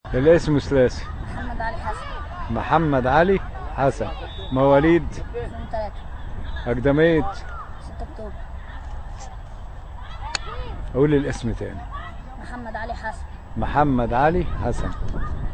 الاسم الثلاثي محمد علي حسن محمد علي حسن مواليد 2003 أقدمية 6 اكتوبر قول الاسم تاني محمد علي حسن محمد علي حسن